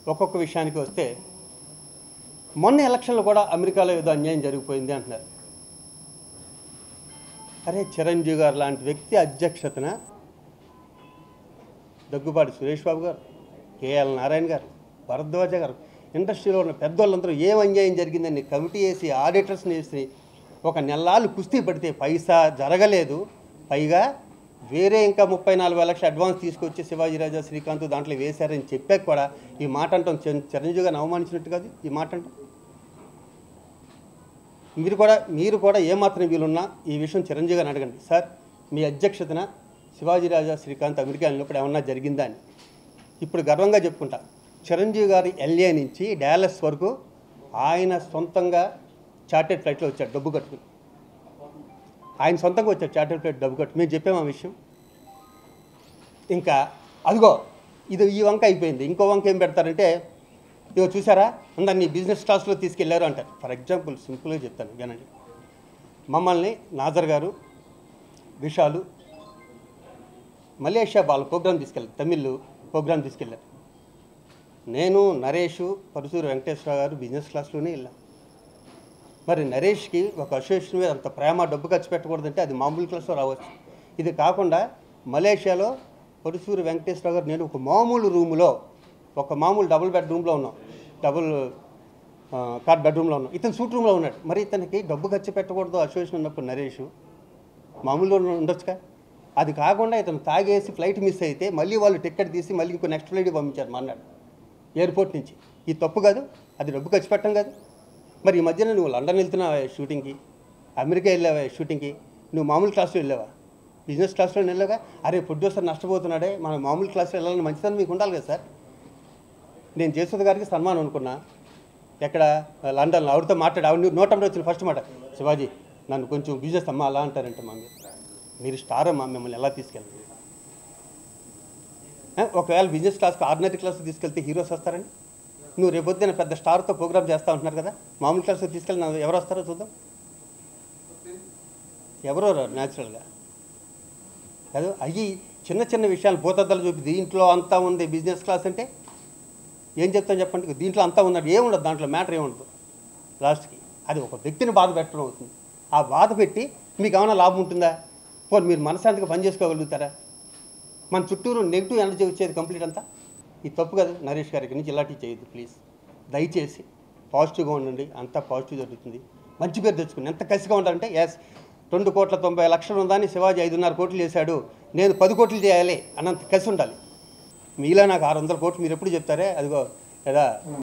ఒక్కొక్క విషయానికి వస్తే మొన్న ఎలక్షన్లో కూడా అమెరికాలో ఏదో అన్యాయం జరిగిపోయింది అంటున్నారు అరే చిరంజీవి గారు లాంటి వ్యక్తి అధ్యక్షతన దగ్గుబాటి సురేష్ బాబు గారు కేఎల్ నారాయణ గారు భరద్వాజ గారు ఇండస్ట్రీలో ఉన్న పెద్దోళ్ళందరూ ఏం అన్యాయం జరిగిందని కమిటీ వేసి ఆడిటర్స్ని వేసి ఒక నెలలు కుస్తీ పడితే పైసా జరగలేదు పైగా వేరే ఇంకా ముప్పై నాలుగు వేల లక్షలు అడ్వాన్స్ తీసుకొచ్చి శివాజీ రాజా శ్రీకాంత్ దాంట్లో వేశారని చెప్పాక కూడా ఈ మాట అంటాం చిరం- చిరంజీవి గారిని అవమానించినట్టు కాదు ఈ మాట అంటాం మీరు కూడా మీరు కూడా ఏమాత్రం వీలున్నా ఈ విషయం చిరంజీవి గారిని అడగండి సార్ మీ అధ్యక్షతన శివాజీ రాజా శ్రీకాంత్ అమెరికా వెళ్ళినప్పుడు ఏమన్నా జరిగిందా అని ఇప్పుడు గర్వంగా చెప్పుకుంటా చిరంజీవి గారి ఎల్ఏ నుంచి డాలస్ వరకు ఆయన సొంతంగా చార్టెడ్ ఫ్లైట్లో వచ్చాడు డబ్బు కట్టుకుని ఆయన సొంతంగా వచ్చాడు చార్టెడ్ ఫ్లైట్ డబ్బు కట్టు మేము చెప్పాము ఆ విషయం ఇంకా అదిగో ఇది ఈ వంక అయిపోయింది ఇంకో వంక ఏం పెడతారంటే ఇదిగో చూసారా అందరినీ బిజినెస్ క్లాస్లో తీసుకెళ్లారు అంటారు ఫర్ ఎగ్జాంపుల్ సింపుల్గా చెప్తాను వినండి మమ్మల్ని నాజర్ గారు విశాలు మలేషియా వాళ్ళ ప్రోగ్రామ్ తీసుకెళ్ళారు తమిళ్ ప్రోగ్రామ్ తీసుకెళ్ళారు నేను నరేష్ పరుసూరు వెంకటేశ్వర గారు బిజినెస్ క్లాస్లోనే వెళ్ళాం మరి నరేష్కి ఒక అసోసియేషన్ మీద అంత ప్రేమ డబ్బు ఖర్చు పెట్టకూడదంటే అది మామూలు క్లాస్లో రావచ్చు ఇది కాకుండా మలేషియాలో పరుసూరు వెంకటేశ్వర గారు నేను ఒక మామూలు రూములో ఒక మామూలు డబుల్ బెడ్రూమ్లో ఉన్నాం డబుల్ ఆ, కార్ బెడ్రూమ్లో ఉన్నాం ఇతను సూట్ రూమ్లో ఉన్నాడు మరి ఇతనికి డబ్బు ఖర్చు పెట్టకూడదు అసోసియేషన్ ఉన్నప్పుడు నరేష్ మామూలుగా ఉండొచ్చుగా అది కాకుండా ఇతను తాగేసి ఫ్లైట్ మిస్ అయితే మళ్ళీ వాళ్ళు టికెట్ తీసి మళ్ళీ ఇంకో నెక్స్ట్ ఫ్లైట్ పంపించారు మన్నాడు ఎయిర్పోర్ట్ నుంచి ఈ తప్పు కాదు అది డబ్బు ఖర్చు పెట్టడం కాదు మరి ఈ మధ్యన నువ్వు లండన్ వెళ్తున్నావా షూటింగ్కి అమెరికా వెళ్ళావా షూటింగ్కి నువ్వు మామూలు క్లాస్లో వెళ్ళావా బిజినెస్ క్లాస్లో వెళ్ళావా అరే ప్రొడ్యూసర్ నష్టపోతున్నాడే మనం మామూలు క్లాస్లో వెళ్ళాలని మంచిదని మీకు ఉండాలి కదా సార్ నేను జయసుధ గారికి సన్మానం అనుకున్నా ఎక్కడ లండన్లో ఆవిడతో మాట్లాడి ఆవిడ నోటంలో వచ్చిన ఫస్ట్ మాట శివాజీ నన్ను కొంచెం బిజినెస్ అమ్మా అలా అంటారంట మా మీరు మీరు స్టార్ అమ్మా మిమ్మల్ని ఎలా తీసుకెళ్ళండి ఆ, ఒకవేళ బిజినెస్ క్లాస్కి ఆర్డినరీ క్లాస్ తీసుకెళ్తే హీరోస్ వస్తారని నువ్వు రేపొద్దున పెద్ద స్టార్తో ప్రోగ్రామ్ చేస్తా ఉంటున్నారు కదా మామూలు క్లాస్లో తీసుకెళ్ళి నా- ఎవరు వస్తారో చూద్దాం ఎవరో రారు న్యాచురల్గా కాదు అవి చిన్న చిన్న విషయాలు భూతద్దలు చూపి దీంట్లో అంతా ఉంది బిజినెస్ క్లాస్ అంటే ఏం చెప్తాను చెప్పండి దీంట్లో అంతా ఉన్నట్టు ఏముండదు దాంట్లో మ్యాటర్ ఏముండదు లాస్ట్కి అది ఒక వ్యక్తిని బాధ పెట్టడం అవుతుంది ఆ బాధ పెట్టి మీకు ఏమైనా లాభం ఉంటుందా పోనీ మీరు మనశాంతిగా పని చేసుకోగలుగుతారా మన చుట్టూరు నెగిటివ్ ఎనర్జీ వచ్చేది కంప్లీట్ అంతా ఈ తప్పు కదా నరేష్ గారికి నుంచి ఇలాంటివి చేయొద్దు ప్లీజ్ దయచేసి పాజిటివ్గా ఉండండి అంతా పాజిటివ్ జరుగుతుంది మంచి పేరు తెచ్చుకుని ఎంత కసిగా ఉండాలంటే ఎస్ రెండు కోట్ల తొంభై లక్షలు ఉందని శివాజీ ఐదున్నర కోట్లు చేశాడు నేను పది కోట్లు చేయాలి అన్నంత కసి ఉండాలి మీలో నాకు ఆరు వందల కోట్లు మీరు ఎప్పుడు చెప్తారే అదిగో కదా